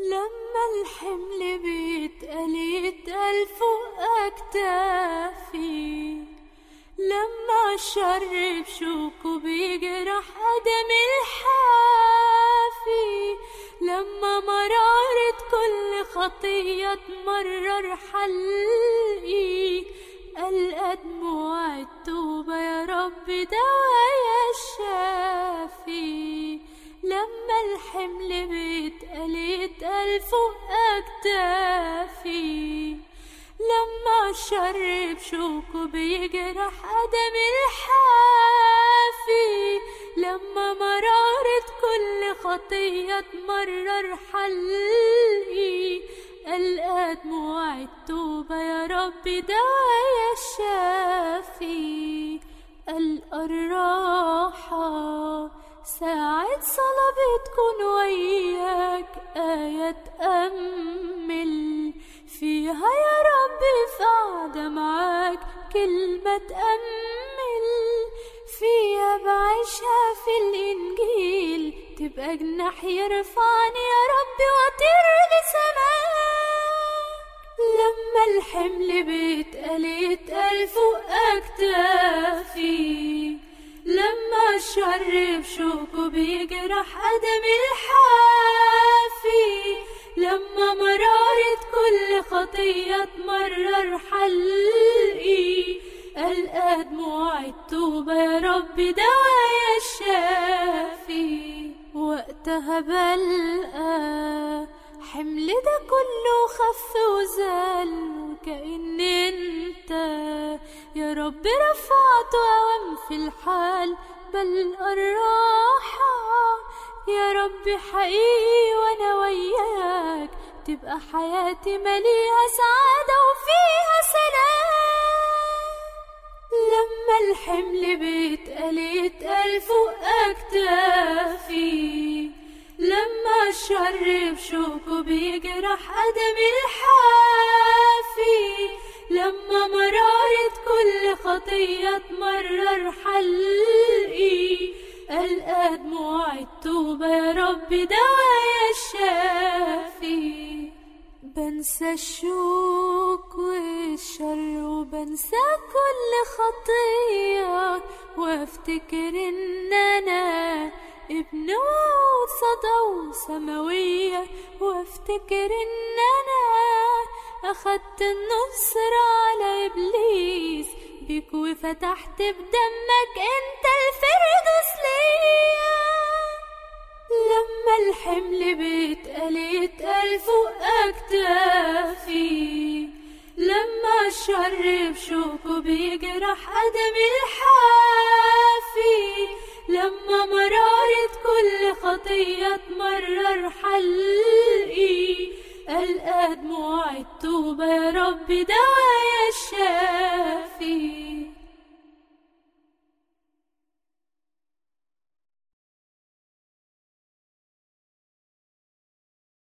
لما الحمل بيتقل يتقل فوق أكتافي لما الشر بشوكه بيجرح قدم الحافي لما مرارة كل خطية تمرر حلقي ألقى دموع التوبة يا رب دوايا الشافي لما الحمل بيتقل يتقل فوق أكتافي لما الشر بشوكه بيجرح قدم الحافي لما مرارة كل خطية تمرر حلقي ألقى دموع التوبة يا رب دوايا الشافي ألقى الراحة ساعة صلاة بتكون وياك آية تأمل فيها يا ربي في قعدة معاك كلمة تأمل فيها بعيشها في الإنجيل تبقى جناح يرفعني يا ربي وأطير لسماك لما الحمل بيتقل يتقل فوق أكتافي لما الشر بشوكه بيجرح قدم الحافي لما مرارة كل خطية تمرر حلقي ألقى دموع التوبة يا رب دوايا الشافي وقتها بلقى حمل ده كله خف وزال وكأن انت يا رب رفعته قوام في الحال بلقى الراحة يا رب حقيقي وانا وياك تبقى حياتي مليئة سعادة وفيها سلام لما الحمل بيتقل يتقل فوق أكتافي لما الشر بشوكه بيجرح قدم الحافي لما مرارة كل خطية تمرر حلقي ألقى دموع التوبة يا رب دوايا الشافي بنسى الشوك والشر وبنسى كل خطية وافتكر ان انا ابن وعود صدى وسماوية وافتكر ان انا اخدت النصر على ابليس بيك وفتحت بدمك انت الفردوس ليا لما الحمل بيتقل يتقل فوق أكتافي لما الشر بشوكه بيجرح قدم الحافي لما مرارة كل خطية تمرر حلقي ألقى دموع التوبة يا رب دوايا الشافي